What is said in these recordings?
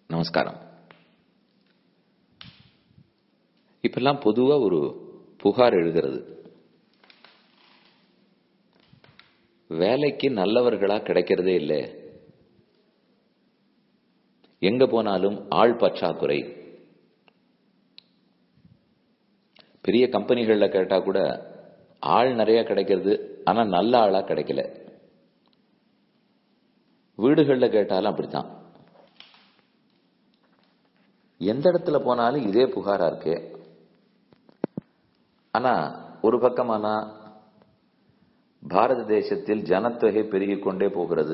நமஸ்காரம் இப்பெல்லாம் பொதுவா ஒரு புகார் எழுகிறது வேலைக்கு நல்லவர்களா கிடைக்கிறதே இல்லை எங்க போனாலும் ஆள் பற்றாக்குறை பெரிய கம்பெனிகள்ல கேட்டா கூட ஆள் நிறைய கிடைக்கிறது ஆனா நல்ல ஆளா கிடைக்கல வீடுகள்ல கேட்டாலும் அப்படித்தான் எந்த இடத்துல போனாலும் இதே புகாரா இருக்கு ஆனா ஒரு பக்கமானா பாரத தேசத்தில் ஜனத்தொகை பெருகிக் கொண்டே போகிறது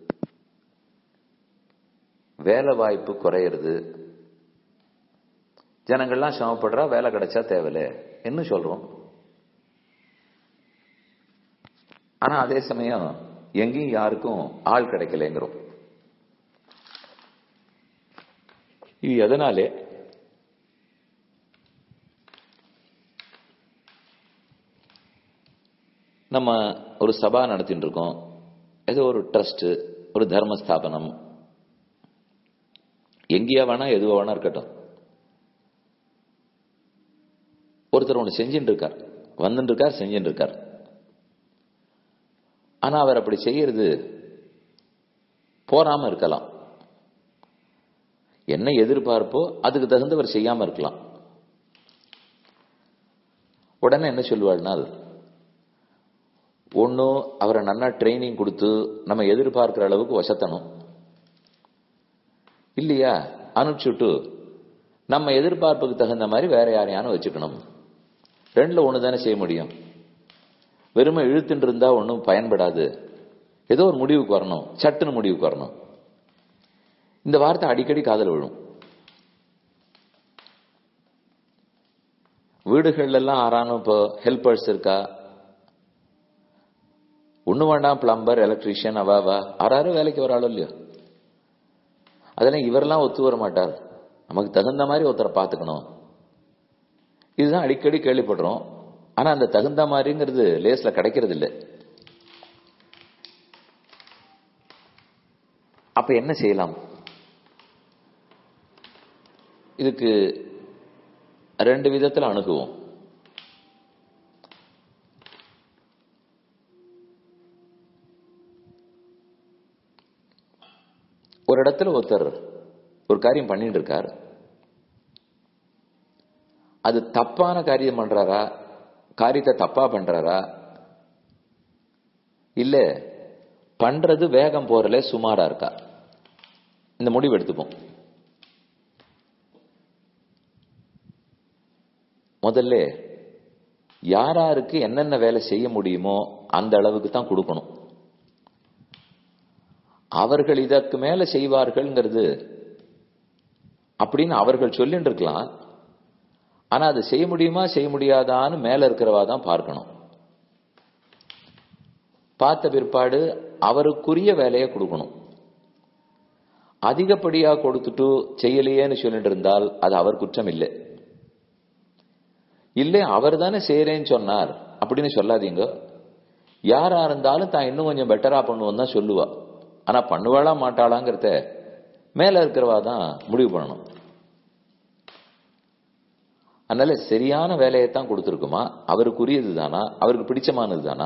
வேலை வாய்ப்பு குறையிறது ஜனங்கள்லாம் சிரமப்படுறா வேலை கிடைச்சா தேவையில்ல என்ன சொல்றோம் ஆனா அதே சமயம் எங்கேயும் யாருக்கும் ஆள் கிடைக்கலங்கிறோம் இது எதனாலே நம்ம ஒரு சபா நடத்திட்டு இருக்கோம் ஏதோ ஒரு ட்ரஸ்ட் ஒரு தர்மஸ்தாபனம் எங்கேயா வேணா எதுவா வேணா இருக்கட்டும் ஒருத்தர் ஒன்று செஞ்சுட்டு இருக்கார் வந்துட்டு இருக்கார் செஞ்சுட்டு இருக்கார் ஆனா அவர் அப்படி செய்யறது போராம இருக்கலாம் என்ன எதிர்பார்ப்போ அதுக்கு தகுந்தவர் செய்யாம இருக்கலாம் உடனே என்ன சொல்லுவாள்னால் ஒன்னும் அவரை நல்லா ட்ரைனிங் கொடுத்து நம்ம எதிர்பார்க்கிற அளவுக்கு வசத்தணும் இல்லையா அனுப்பிச்சுட்டு நம்ம எதிர்பார்ப்புக்கு தகுந்த மாதிரி வேற யாரையானு வச்சுக்கணும் ரெண்டுல ஒண்ணு தானே செய்ய முடியும் வெறுமை இழுத்துட்டு இருந்தா ஒன்றும் பயன்படாது ஏதோ ஒரு முடிவுக்கு வரணும் சட்டுன்னு முடிவுக்கு வரணும் இந்த வார்த்தை அடிக்கடி காதல் விழும் வீடுகள்ல எல்லாம் ஆறானும் இப்போ ஹெல்பர்ஸ் இருக்கா ஒண்ணு வேண்டாம் பிளம்பர் எலக்ட்ரீஷியன் அவாவா ஆறாரும் வேலைக்கு வராளோ இல்லையோ அதெல்லாம் இவரெல்லாம் ஒத்து வர மாட்டார் நமக்கு தகுந்த மாதிரி ஒருத்தரை பார்த்துக்கணும் இதுதான் அடிக்கடி கேள்விப்படுறோம் ஆனா அந்த தகுந்த மாதிரிங்கிறது லேஸ்ல கிடைக்கிறது இல்லை அப்ப என்ன செய்யலாம் இதுக்கு ரெண்டு விதத்துல அணுகுவோம் ஒரு இடத்துல ஒருத்தர் ஒரு காரியம் பண்ணிட்டு இருக்கார் அது தப்பான காரியம் பண்றாரா காரியத்தை தப்பா பண்றாரா இல்ல பண்றது வேகம் போறல சுமாரா இருக்கா இந்த முடிவு எடுத்துப்போம் முதல்ல யாராருக்கு என்னென்ன வேலை செய்ய முடியுமோ அந்த அளவுக்கு தான் கொடுக்கணும் அவர்கள் இதற்கு மேல செய்வார்கள்ங்கிறது அப்படின்னு அவர்கள் சொல்லிட்டு இருக்கலாம் ஆனா அது செய்ய முடியுமா செய்ய முடியாதான்னு மேல இருக்கிறவா தான் பார்க்கணும் பார்த்த பிற்பாடு அவருக்குரிய வேலையை கொடுக்கணும் அதிகப்படியா கொடுத்துட்டு செய்யலையேன்னு சொல்லிட்டு இருந்தால் அது அவர் குற்றம் இல்லை இல்லை அவர் தானே செய்யறேன்னு சொன்னார் அப்படின்னு சொல்லாதீங்க யாரா இருந்தாலும் தான் இன்னும் கொஞ்சம் பெட்டரா பண்ணுவோம் தான் சொல்லுவா ஆனா பண்ணுவாளா மாட்டாளாங்கிறத மேல இருக்கிறவா தான் முடிவு பண்ணணும் அதனால சரியான வேலையை தான் கொடுத்துருக்குமா அவருக்குரியது தானா அவருக்கு பிடிச்சமானது தானா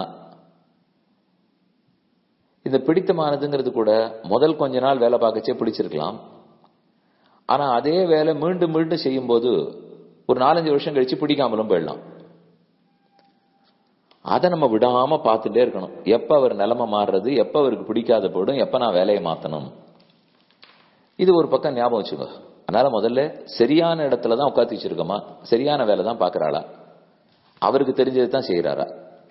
இந்த பிடித்தமானதுங்கிறது கூட முதல் கொஞ்ச நாள் வேலை பார்க்கச்சே பிடிச்சிருக்கலாம் ஆனா அதே வேலை மீண்டும் மீண்டும் செய்யும் போது ஒரு நாலஞ்சு வருஷம் கழிச்சு பிடிக்காமலும் போயிடலாம் அதை நம்ம விடாம பார்த்துட்டே இருக்கணும் எப்ப அவர் நிலைமை மாறுறது எப்ப அவருக்கு பிடிக்காத போயிடும் எப்ப நான் வேலையை மாத்தணும் இது ஒரு பக்கம் ஞாபகம் வச்சுக்கோ அதனால முதல்ல சரியான இடத்துல தான் உட்காந்து வச்சிருக்கோமா சரியான வேலை தான் பாக்குறாளா அவருக்கு தெரிஞ்சது தான் செய்யறாரா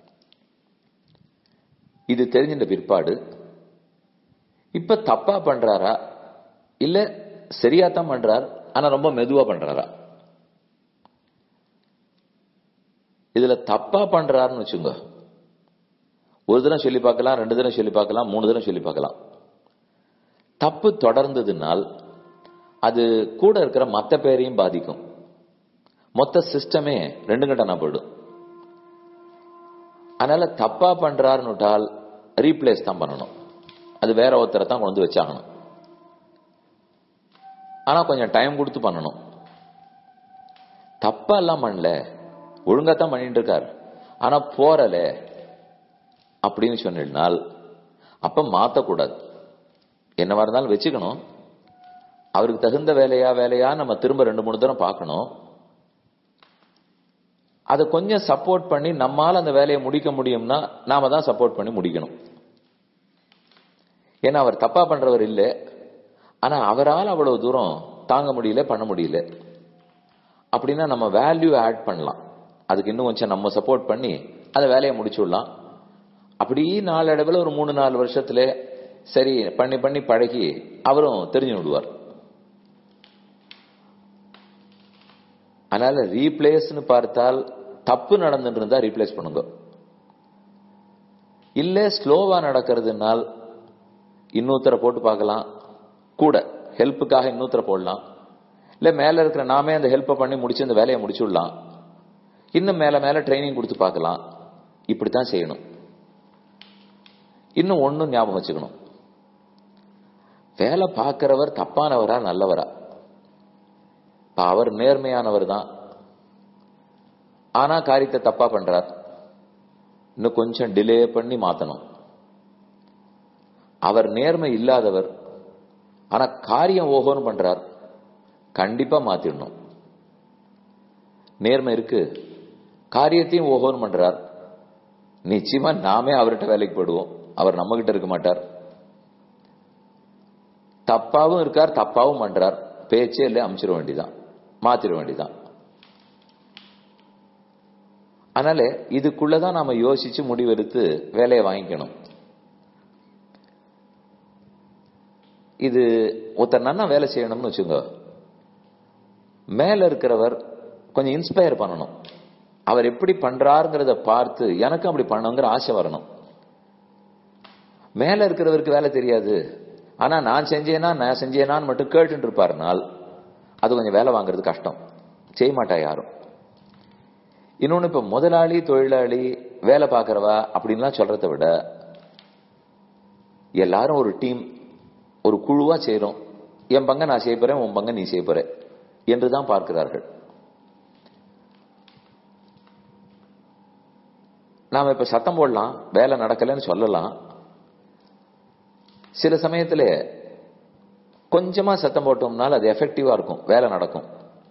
இது தெரிஞ்சின்ற பிற்பாடு இப்ப தப்பா பண்றாரா இல்ல சரியா தான் பண்றார் ஆனா ரொம்ப மெதுவா பண்றாரா இதுல தப்பா பண்றாருன்னு வச்சுங்க ஒரு தினம் சொல்லி பார்க்கலாம் ரெண்டு தினம் சொல்லி பார்க்கலாம் மூணு தினம் சொல்லி பார்க்கலாம் தப்பு தொடர்ந்ததுனால் அது கூட இருக்கிற மத்த பேரையும் பாதிக்கும் மொத்த சிஸ்டமே ரெண்டு கட்டனா போயிடும் அதனால தப்பா பண்றாருன்னுட்டால் ரீப்ளேஸ் தான் பண்ணணும் அது வேற ஒருத்தரை தான் கொண்டு வச்சாகணும் ஆனா கொஞ்சம் டைம் கொடுத்து பண்ணணும் தப்பா எல்லாம் பண்ணல ஒழுங்காத்தான் பண்ணிட்டு இருக்கார் ஆனா போறல அப்படின்னு சொன்னால் அப்ப மாத்தக்கூடாது என்னவா இருந்தாலும் வச்சுக்கணும் அவருக்கு தகுந்த வேலையா வேலையா நம்ம திரும்ப ரெண்டு மூணு தரம் பார்க்கணும் அதை கொஞ்சம் சப்போர்ட் பண்ணி நம்மால அந்த வேலையை முடிக்க முடியும்னா நாம தான் சப்போர்ட் பண்ணி முடிக்கணும் ஏன்னா அவர் தப்பா பண்றவர் இல்லை ஆனா அவரால் அவ்வளவு தூரம் தாங்க முடியல பண்ண முடியல அப்படின்னா நம்ம வேல்யூ ஆட் பண்ணலாம் அதுக்கு இன்னும் கொஞ்சம் நம்ம சப்போர்ட் பண்ணி அந்த வேலையை முடிச்சுடலாம் அப்படி நாளடைவில் ஒரு மூணு நாலு வருஷத்துல சரி பண்ணி பண்ணி பழகி அவரும் தெரிஞ்சு விடுவார் அதனால ரீப்ளேஸ்னு பார்த்தால் தப்பு நடந்துட்டு இருந்தா ரீப்ளேஸ் பண்ணுங்க இல்ல ஸ்லோவா நடக்கிறதுனால் இன்னொருத்தரை போட்டு பார்க்கலாம் கூட ஹெல்ப்புக்காக இன்னொருத்தரை போடலாம் இல்ல மேல இருக்கிற நாமே அந்த ஹெல்ப்பை பண்ணி முடிச்சு அந்த வேலையை முடிச்சுடலாம் இன்னும் மேல மேல ட்ரைனிங் கொடுத்து பார்க்கலாம் இப்படித்தான் செய்யணும் இன்னும் ஒன்னும் ஞாபகம் வச்சுக்கணும் வேலை பார்க்கிறவர் தப்பானவரா நல்லவரா இப்ப அவர் நேர்மையானவர் தான் ஆனா காரியத்தை தப்பா பண்றார் இன்னும் கொஞ்சம் டிலே பண்ணி மாத்தணும் அவர் நேர்மை இல்லாதவர் ஆனா காரியம் ஓஹோன்னு பண்றார் கண்டிப்பா மாத்திடணும் நேர்மை இருக்கு காரியத்தையும் ஓஹோன்னு பண்றார் நிச்சயமா நாமே அவர்கிட்ட வேலைக்கு போயிடுவோம் அவர் நம்ம கிட்ட இருக்க மாட்டார் தப்பாவும் இருக்கார் தப்பாவும் பண்றார் பேச்சே இல்லை அமைச்சிட வேண்டிதான் மாத்திர வேண்டிதான் அதனால இதுக்குள்ளதான் நாம யோசிச்சு முடிவெடுத்து வேலையை வாங்கிக்கணும் இது ஒருத்தர் நன்னா வேலை செய்யணும்னு வச்சுங்க மேல இருக்கிறவர் கொஞ்சம் இன்ஸ்பயர் பண்ணணும் அவர் எப்படி பண்றாருங்கிறத பார்த்து எனக்கும் அப்படி பண்ணுங்கிற ஆசை வரணும் மேல இருக்கிறவருக்கு வேலை தெரியாது ஆனா நான் செஞ்சேனா நான் செஞ்சேனான்னு மட்டும் கேட்டுட்டு இருப்பாருனால் அது கொஞ்சம் வேலை வாங்குறது கஷ்டம் செய்ய மாட்டா யாரும் இன்னொன்னு இப்ப முதலாளி தொழிலாளி வேலை பார்க்கறவா அப்படின்லாம் சொல்றதை விட எல்லாரும் ஒரு டீம் ஒரு குழுவா செய்யறோம் என் பங்க நான் செய்ய போறேன் உன் பங்க நீ செய்ய போற என்றுதான் பார்க்கிறார்கள் நாம இப்ப சத்தம் போடலாம் வேலை நடக்கலன்னு சொல்லலாம் சில சமயத்துல கொஞ்சமா சத்தம் போட்டோம்னால அது எஃபெக்டிவா இருக்கும் வேலை நடக்கும்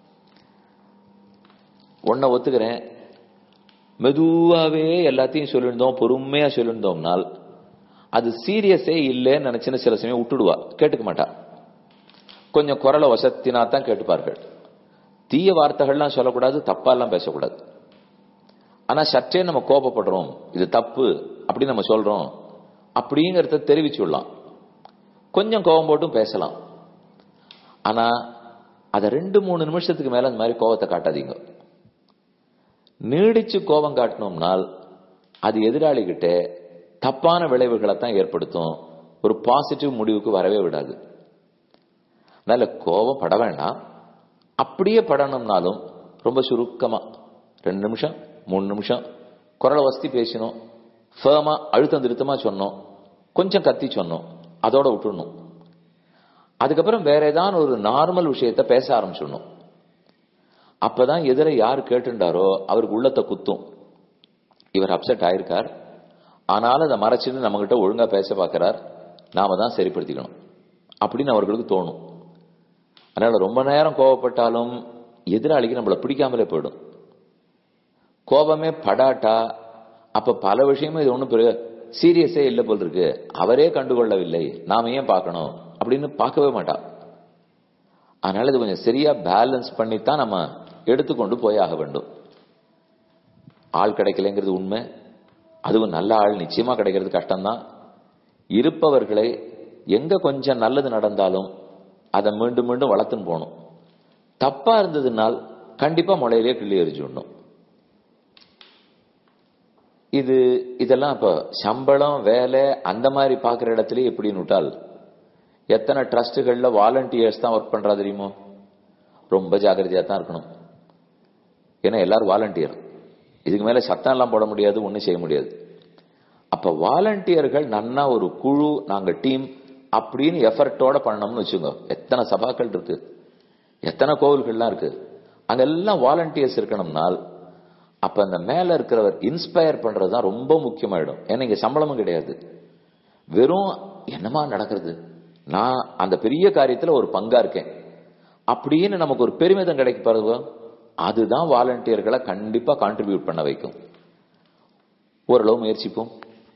ஒன்ன ஒத்துக்கிறேன் மெதுவாவே எல்லாத்தையும் சொல்லியிருந்தோம் பொறுமையா சொல்லியிருந்தோம்னால் அது சீரியஸே இல்லைன்னு நினைச்சுன்னு சில சமயம் விட்டுடுவா கேட்டுக்க மாட்டா கொஞ்சம் குரலை வசத்தினா தான் கேட்டுப்பார்கள் தீய வார்த்தைகள்லாம் சொல்லக்கூடாது தப்பா எல்லாம் பேசக்கூடாது ஆனா சற்றே நம்ம கோபப்படுறோம் இது தப்பு அப்படின்னு நம்ம சொல்றோம் அப்படிங்கறத தெரிவிச்சுடலாம் கொஞ்சம் கோபம் போட்டும் பேசலாம் ஆனா அத ரெண்டு மூணு நிமிஷத்துக்கு மேல அந்த மாதிரி கோபத்தை காட்டாதீங்க நீடிச்சு கோபம் காட்டணும்னால் அது எதிராளி கிட்ட தப்பான விளைவுகளை தான் ஏற்படுத்தும் ஒரு பாசிட்டிவ் முடிவுக்கு வரவே விடாது அதனால கோபம் பட வேண்டாம் அப்படியே படணும்னாலும் ரொம்ப சுருக்கமா ரெண்டு நிமிஷம் மூணு நிமிஷம் குரலை வசதி பேசணும் ஃபேமா அழுத்தம் திருத்தமா சொன்னோம் கொஞ்சம் கத்தி சொன்னோம் அதோட விட்டுடணும் அதுக்கப்புறம் வேற ஏதாவது ஒரு நார்மல் விஷயத்த பேச ஆரம்பிச்சிடணும் அப்பதான் எதிர யார் கேட்டுண்டாரோ அவருக்கு உள்ளத்தை குத்தும் இவர் அப்செட் ஆயிருக்கார் ஆனாலும் அதை மறைச்சிட்டு நம்ம கிட்ட ஒழுங்கா பேச பார்க்கிறார் நாம தான் சரிப்படுத்திக்கணும் அப்படின்னு அவர்களுக்கு தோணும் அதனால ரொம்ப நேரம் கோவப்பட்டாலும் எதிராளிக்கு நம்மளை பிடிக்காமலே போயிடும் கோபமே படாட்டா அப்ப பல விஷயமும் இது ஒண்ணும் பெரிய சீரியஸே இல்லை போல் இருக்கு அவரே கண்டுகொள்ளவில்லை நாம ஏன் பார்க்கணும் அப்படின்னு பார்க்கவே மாட்டா அதனால இது கொஞ்சம் சரியா பேலன்ஸ் பண்ணித்தான் நம்ம எடுத்துக்கொண்டு போய் ஆக வேண்டும் ஆள் கிடைக்கலைங்கிறது உண்மை அதுவும் நல்ல ஆள் நிச்சயமா கிடைக்கிறது கஷ்டம்தான் இருப்பவர்களை எங்க கொஞ்சம் நல்லது நடந்தாலும் அதை மீண்டும் மீண்டும் வளர்த்துன்னு போகணும் தப்பா இருந்ததுனால் கண்டிப்பா முளையிலே கிள்ளி எரிஞ்சுடணும் இது இதெல்லாம் இப்ப சம்பளம் வேலை அந்த மாதிரி பாக்குற இடத்துல எப்படின்னு விட்டால் எத்தனை ட்ரஸ்டுகள்ல வாலண்டியர்ஸ் தான் ஒர்க் பண்றா தெரியுமோ ரொம்ப ஜாக்கிரதையா தான் இருக்கணும் ஏன்னா எல்லாரும் வாலண்டியர் இதுக்கு மேல சத்தம் எல்லாம் போட முடியாது ஒன்றும் செய்ய முடியாது அப்ப வாலண்டியர்கள் நன்னா ஒரு குழு நாங்க டீம் அப்படின்னு எஃபர்ட்டோட பண்ணோம்னு வச்சுங்க எத்தனை சபாக்கள் இருக்கு எத்தனை கோவில்கள்லாம் இருக்கு அங்கெல்லாம் வாலண்டியர்ஸ் இருக்கணும்னால் அப்ப அந்த மேல இருக்கிறவர் இன்ஸ்பயர் பண்றதுதான் ரொம்ப முக்கியமாயிடும் ஏன்னா இங்க சம்பளமும் கிடையாது வெறும் என்னமா நடக்கிறது நான் அந்த பெரிய காரியத்துல ஒரு பங்கா இருக்கேன் அப்படின்னு நமக்கு ஒரு பெருமிதம் கிடைக்க பாருங்க அதுதான் வாலண்டியர்களை கண்டிப்பா கான்ட்ரிபியூட் பண்ண வைக்கும் ஓரளவு முயற்சிப்போம்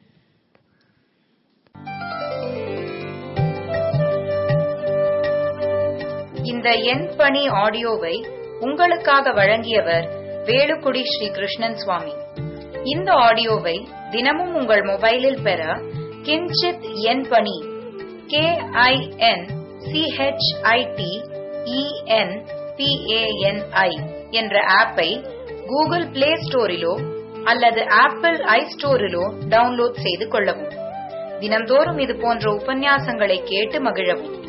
இந்த எண் பணி ஆடியோவை உங்களுக்காக வழங்கியவர் வேலுக்குடி ஸ்ரீ கிருஷ்ணன் சுவாமி இந்த ஆடியோவை தினமும் உங்கள் மொபைலில் பெற கிஞ்சித் எண் பணி கே ஐ என் சிஹெச்ஐடி இஎன் பிஏஎன்ஐ என்ற ஆப்பை கூகுள் பிளே ஸ்டோரிலோ அல்லது ஆப்பிள் ஐ ஸ்டோரிலோ டவுன்லோட் செய்து கொள்ளவும் தினம்தோறும் இது போன்ற உபன்யாசங்களை கேட்டு மகிழவும்